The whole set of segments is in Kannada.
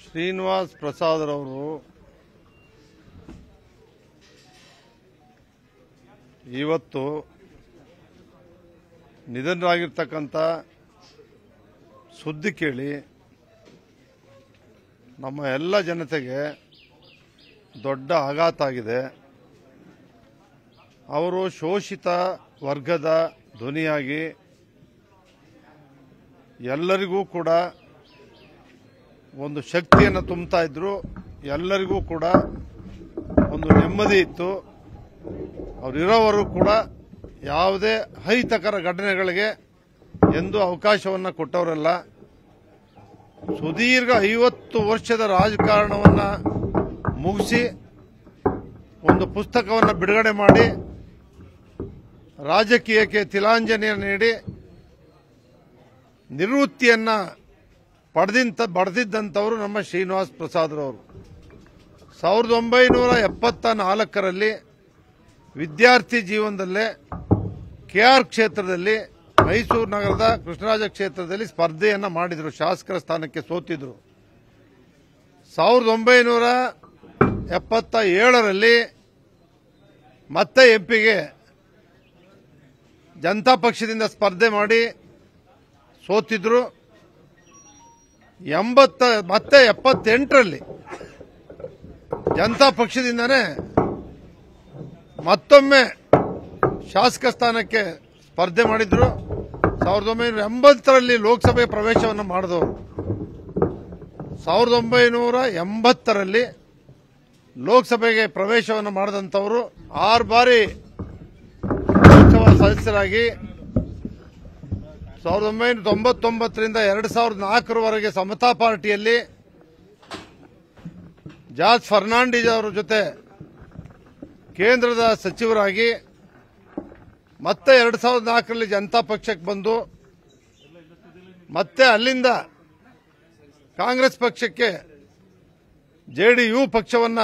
ಶ್ರೀನಿವಾಸ್ ಪ್ರಸಾದ್ರವರು ಇವತ್ತು ನಿಧನರಾಗಿರ್ತಕ್ಕಂಥ ಸುದ್ದಿ ಕೇಳಿ ನಮ್ಮ ಎಲ್ಲ ಜನತೆಗೆ ದೊಡ್ಡ ಆಘಾತ ಆಗಿದೆ ಅವರು ಶೋಷಿತ ವರ್ಗದ ಧ್ವನಿಯಾಗಿ ಎಲ್ಲರಿಗೂ ಕೂಡ ಒಂದು ಶಕ್ತಿಯನ್ನು ತುಂಬುತ್ತಾ ಇದ್ರು ಎಲ್ಲರಿಗೂ ಕೂಡ ಒಂದು ನೆಮ್ಮದಿ ಇತ್ತು ಅವರಿರೋವರು ಕೂಡ ಯಾವುದೇ ಅಹಿತಕರ ಘಟನೆಗಳಿಗೆ ಎಂದು ಅವಕಾಶವನ್ನು ಕೊಟ್ಟವರಲ್ಲ ಸುದೀರ್ಘ ಐವತ್ತು ವರ್ಷದ ರಾಜಕಾರಣವನ್ನು ಮುಗಿಸಿ ಒಂದು ಪುಸ್ತಕವನ್ನು ಬಿಡುಗಡೆ ಮಾಡಿ ರಾಜಕೀಯಕ್ಕೆ ತಿಲಾಂಜಲಿಯನ್ನು ನೀಡಿ ನಿವೃತ್ತಿಯನ್ನ ಪಡೆದಿಂತ ಪಡೆದಿದ್ದಂಥವರು ನಮ್ಮ ಶ್ರೀನಿವಾಸ್ ಪ್ರಸಾದ್ರವರು ಸಾವಿರದ ಒಂಬೈನೂರ ಎಪ್ಪತ್ತ ನಾಲ್ಕರಲ್ಲಿ ವಿದ್ಯಾರ್ಥಿ ಜೀವನದಲ್ಲೇ ಕೆಆರ್ ಕ್ಷೇತ್ರದಲ್ಲಿ ಮೈಸೂರು ನಗರದ ಕೃಷ್ಣರಾಜ ಕ್ಷೇತ್ರದಲ್ಲಿ ಸ್ಪರ್ಧೆಯನ್ನ ಮಾಡಿದರು ಶಾಸಕರ ಸ್ಥಾನಕ್ಕೆ ಸೋತಿದ್ರು ಸಾವಿರದ ಒಂಬೈನೂರ ಎಪ್ಪತ್ತ ಏಳರಲ್ಲಿ ಮತ್ತೆ ಎಂಪಿಗೆ ಜನತಾ ಪಕ್ಷದಿಂದ ಸ್ಪರ್ಧೆ ಮಾಡಿ ಸೋತಿದ್ರು ಎಂಬತ್ತ ಮತ್ತೆ ಎಪ್ಪತ್ತೆಂಟರಲ್ಲಿ ಜನತಾ ಪಕ್ಷದಿಂದನೇ ಮತ್ತೊಮ್ಮೆ ಶಾಸಕ ಸ್ಥಾನಕ್ಕೆ ಸ್ಪರ್ಧೆ ಮಾಡಿದ್ರು ಸಾವಿರದ ಒಂಬೈನೂರ ಎಂಬತ್ತರಲ್ಲಿ ಲೋಕಸಭೆ ಪ್ರವೇಶವನ್ನು ಮಾಡಿದವರು ಸಾವಿರದ ಒಂಬೈನೂರ ಎಂಬತ್ತರಲ್ಲಿ ಲೋಕಸಭೆಗೆ ಪ್ರವೇಶವನ್ನು ಮಾಡಿದಂಥವರು ಆರು ಬಾರಿ ಲೋಕಸಭಾ ಸದಸ್ಯರಾಗಿ ಸಾವಿರದ ಒಂಬೈನೂರ ತೊಂಬತ್ತೊಂಬತ್ತರಿಂದ ಎರಡು ಸಾವಿರದ ನಾಲ್ಕರವರೆಗೆ ಸಮತಾ ಪಾರ್ಟಿಯಲ್ಲಿ ಜಾರ್ಜ್ ಫರ್ನಾಂಡಿಸ್ ಅವರ ಜೊತೆ ಕೇಂದ್ರದ ಸಚಿವರಾಗಿ ಮತ್ತೆ ಎರಡು ಸಾವಿರದ ನಾಲ್ಕರಲ್ಲಿ ಜನತಾ ಪಕ್ಷಕ್ಕೆ ಬಂದು ಮತ್ತೆ ಅಲ್ಲಿಂದ ಕಾಂಗ್ರೆಸ್ ಪಕ್ಷಕ್ಕೆ ಜೆಡಿಯು ಪಕ್ಷವನ್ನ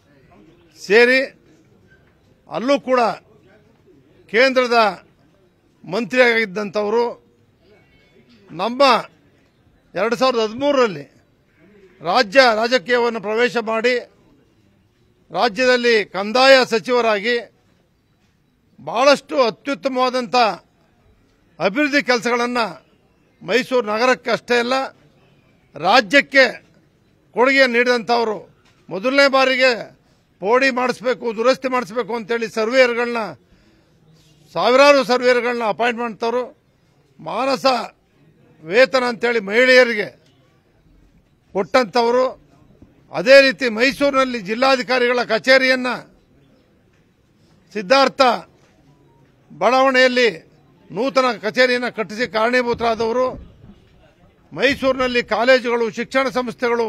ಸೇರಿ ಅಲ್ಲೂ ಕೂಡ ಕೇಂದ್ರದ ಮಂತ್ರಿಯಾಗಿದ್ದಂಥವರು ನಮ್ಮ ಎರಡು ಸಾವಿರದ ಹದಿಮೂರರಲ್ಲಿ ರಾಜ್ಯ ರಾಜಕೀಯವನ್ನು ಪ್ರವೇಶ ಮಾಡಿ ರಾಜ್ಯದಲ್ಲಿ ಕಂದಾಯ ಸಚಿವರಾಗಿ ಬಹಳಷ್ಟು ಅತ್ಯುತ್ತಮವಾದಂಥ ಅಭಿವೃದ್ಧಿ ಕೆಲಸಗಳನ್ನು ಮೈಸೂರು ನಗರಕ್ಕೆ ಅಷ್ಟೇ ಅಲ್ಲ ರಾಜ್ಯಕ್ಕೆ ಕೊಡುಗೆ ನೀಡಿದಂಥವರು ಮೊದಲನೇ ಬಾರಿಗೆ ಪೋಡಿ ಮಾಡಿಸ್ಬೇಕು ದುರಸ್ತಿ ಮಾಡಿಸ್ಬೇಕು ಅಂತೇಳಿ ಸರ್ವೇಯರ್ಗಳನ್ನ ಸಾವಿರಾರು ಸರ್ವೇಯರ್ಗಳನ್ನ ಅಪಾಯಿಂಟ್ ಮಾಡ್ತವರು ಮಾನಸ ವೇತನ ಅಂತೇಳಿ ಮಹಿಳೆಯರಿಗೆ ಕೊಟ್ಟಂಥವರು ಅದೇ ರೀತಿ ಮೈಸೂರಿನಲ್ಲಿ ಜಿಲ್ಲಾಧಿಕಾರಿಗಳ ಕಚೇರಿಯನ್ನ ಸಿದ್ಧಾರ್ಥ ಬಡಾವಣೆಯಲ್ಲಿ ನೂತನ ಕಚೇರಿಯನ್ನು ಕಟ್ಟಿಸಿ ಕಾರಣೀಭೂತರಾದವರು ಮೈಸೂರಿನಲ್ಲಿ ಕಾಲೇಜುಗಳು ಶಿಕ್ಷಣ ಸಂಸ್ಥೆಗಳು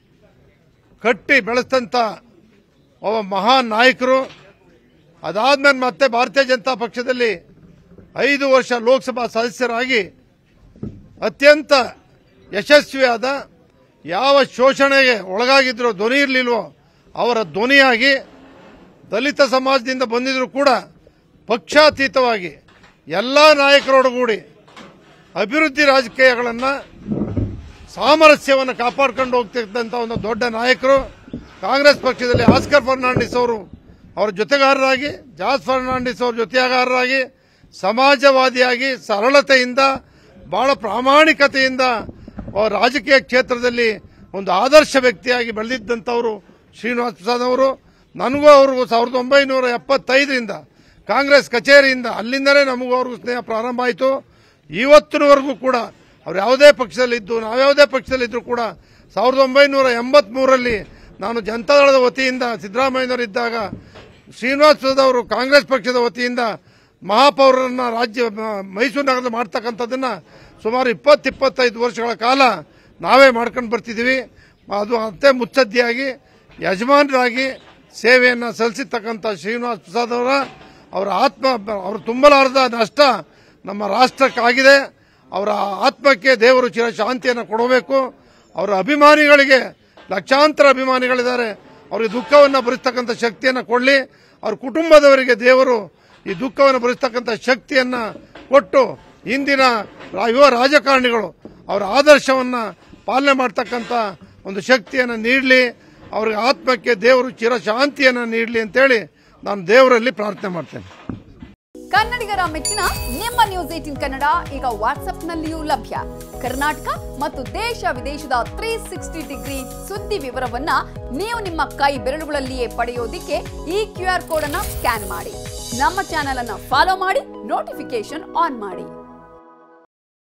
ಕಟ್ಟಿ ಬೆಳೆಸ್ತಂತ ಒಬ್ಬ ಮಹಾನ್ ನಾಯಕರು ಅದಾದ್ಮೇಲೆ ಮತ್ತೆ ಭಾರತೀಯ ಜನತಾ ಪಕ್ಷದಲ್ಲಿ ಐದು ವರ್ಷ ಲೋಕಸಭಾ ಸದಸ್ಯರಾಗಿ ಅತ್ಯಂತ ಯಶಸ್ವಿಯಾದ ಯಾವ ಶೋಷಣೆಗೆ ಒಳಗಾಗಿದ್ರೋ ಧ್ವನಿ ಇರಲಿಲ್ವೋ ಅವರ ಧ್ವನಿಯಾಗಿ ದಲಿತ ಸಮಾಜದಿಂದ ಬಂದಿದ್ರು ಕೂಡ ಪಕ್ಷಾತೀತವಾಗಿ ಎಲ್ಲ ನಾಯಕರೊಡಗೂಡಿ ಅಭಿವೃದ್ಧಿ ರಾಜಕೀಯಗಳನ್ನು ಸಾಮರಸ್ಯವನ್ನು ಕಾಪಾಡ್ಕೊಂಡು ಹೋಗ್ತಿದ್ದಂಥ ಒಂದು ದೊಡ್ಡ ನಾಯಕರು ಕಾಂಗ್ರೆಸ್ ಪಕ್ಷದಲ್ಲಿ ಆಸ್ಕರ್ ಫರ್ನಾಂಡಿಸ್ ಅವರು ಅವರ ಜೊತೆಗಾರರಾಗಿ ಜಾರ್ಜ್ ಫರ್ನಾಂಡಿಸ್ ಅವರ ಜೊತೆಗಾರರಾಗಿ ಸಮಾಜವಾದಿಯಾಗಿ ಸರಳತೆಯಿಂದ ಬಹಳ ಪ್ರಾಮಾಣಿಕತೆಯಿಂದ ಅವ್ರ ರಾಜಕೀಯ ಕ್ಷೇತ್ರದಲ್ಲಿ ಒಂದು ಆದರ್ಶ ವ್ಯಕ್ತಿಯಾಗಿ ಬೆಳೆದಿದ್ದಂಥವರು ಶ್ರೀನಿವಾಸ ಪ್ರಸಾದ್ ಅವರು ನನಗೂ ಅವರು ಸಾವಿರದ ಒಂಬೈನೂರ ಎಪ್ಪತ್ತೈದರಿಂದ ಕಾಂಗ್ರೆಸ್ ಕಚೇರಿಯಿಂದ ಅಲ್ಲಿಂದಲೇ ನಮಗೂ ಅವ್ರಿಗೂ ಸ್ನೇಹ ಪ್ರಾರಂಭ ಆಯಿತು ಇವತ್ತಿನವರೆಗೂ ಕೂಡ ಅವ್ರು ಯಾವುದೇ ಪಕ್ಷದಲ್ಲಿದ್ದು ನಾವ್ಯಾವುದೇ ಪಕ್ಷದಲ್ಲಿದ್ದರೂ ಕೂಡ ಸಾವಿರದ ಒಂಬೈನೂರ ಎಂಬತ್ಮೂರರಲ್ಲಿ ನಾನು ಜನತಾದಳದ ವತಿಯಿಂದ ಸಿದ್ದರಾಮಯ್ಯನವರಿದ್ದಾಗ ಶ್ರೀನಿವಾಸ ಪ್ರಸಾದ್ ಅವರು ಕಾಂಗ್ರೆಸ್ ಪಕ್ಷದ ವತಿಯಿಂದ ಮಹಾಪೌರರನ್ನ ರಾಜ್ಯ ಮ- ಮೈಸೂರು ನಗರದ ಮಾಡ್ತಕ್ಕಂಥದ್ದನ್ನ ಸುಮಾರು ಇಪ್ಪತ್ತಿಪ್ಪತ್ತೈದು ವರ್ಷಗಳ ಕಾಲ ನಾವೇ ಮಾಡ್ಕೊಂಡು ಬರ್ತಿದ್ದೀವಿ ಅದು ಅತ್ತೆ ಮುತ್ಸದ್ದಿಯಾಗಿ ಯಜಮಾನರಾಗಿ ಸೇವೆಯನ್ನು ಸಲ್ಲಿಸಿರ್ತಕ್ಕಂಥ ಶ್ರೀನಿವಾಸ್ ಪ್ರಸಾದ್ ಅವರ ಅವರ ಆತ್ಮ ಅವರು ತುಂಬಲಾರದ ನಷ್ಟ ನಮ್ಮ ರಾಷ್ಟ್ರಕ್ಕಾಗಿದೆ ಅವರ ಆತ್ಮಕ್ಕೆ ದೇವರು ಚಿರ ಶಾಂತಿಯನ್ನು ಕೊಡಬೇಕು ಅವರ ಅಭಿಮಾನಿಗಳಿಗೆ ಲಕ್ಷಾಂತರ ಅಭಿಮಾನಿಗಳಿದ್ದಾರೆ ಅವರಿಗೆ ದುಃಖವನ್ನು ಭರಿಸ್ತಕ್ಕಂಥ ಶಕ್ತಿಯನ್ನು ಕೊಡಲಿ ಅವ್ರ ಕುಟುಂಬದವರಿಗೆ ದೇವರು ಈ ದುಃಖವನ್ನು ಭರಿಸ್ತಕ್ಕಂಥ ಶಕ್ತಿಯನ್ನ ಕೊಟ್ಟು ಇಂದಿನ ರಾ- ಯುವ ರಾಜಕಾರಣಿಗಳು ಅವರ ಆದರ್ಶವನ್ನ ಪಾಲನೆ ಮಾಡ್ತಕ್ಕಂಥ ಒಂದು ಶಕ್ತಿಯನ್ನು ನೀಡಲಿ ಅವ್ರಿಗೆ ಆತ್ಮಕ್ಕೆ ದೇವರು ಚಿರಶಾಂತಿಯನ್ನು ನೀಡಲಿ ಅಂತೇಳಿ ನಾನು ದೇವರಲ್ಲಿ ಪ್ರಾರ್ಥನೆ ಮಾಡ್ತೇನೆ ಕನ್ನಡಿಗರ ಮೆಚ್ಚಿನ ನಿಮ್ಮ ನ್ಯೂಸ್ ಏಟಿನ್ ಕನ್ನಡ ಈಗ ವಾಟ್ಸ್ಆಪ್ನಲ್ಲಿಯೂ ಲಭ್ಯ ಕರ್ನಾಟಕ ಮತ್ತು ದೇಶ ವಿದೇಶದ ತ್ರೀ ಸಿಕ್ಸ್ಟಿ ಡಿಗ್ರಿ ಸುದ್ದಿ ವಿವರವನ್ನ ನೀವು ನಿಮ್ಮ ಕೈ ಬೆರಳುಗಳಲ್ಲಿಯೇ ಪಡೆಯೋದಿಕ್ಕೆ ಈ ಕ್ಯೂ ಆರ್ ಕೋಡ್ ಅನ್ನ ಸ್ಕ್ಯಾನ್ ಮಾಡಿ ನಮ್ಮ ಚಾನೆಲ್ ಅನ್ನ ಫಾಲೋ ಮಾಡಿ ನೋಟಿಫಿಕೇಶನ್ ಆನ್ ಮಾಡಿ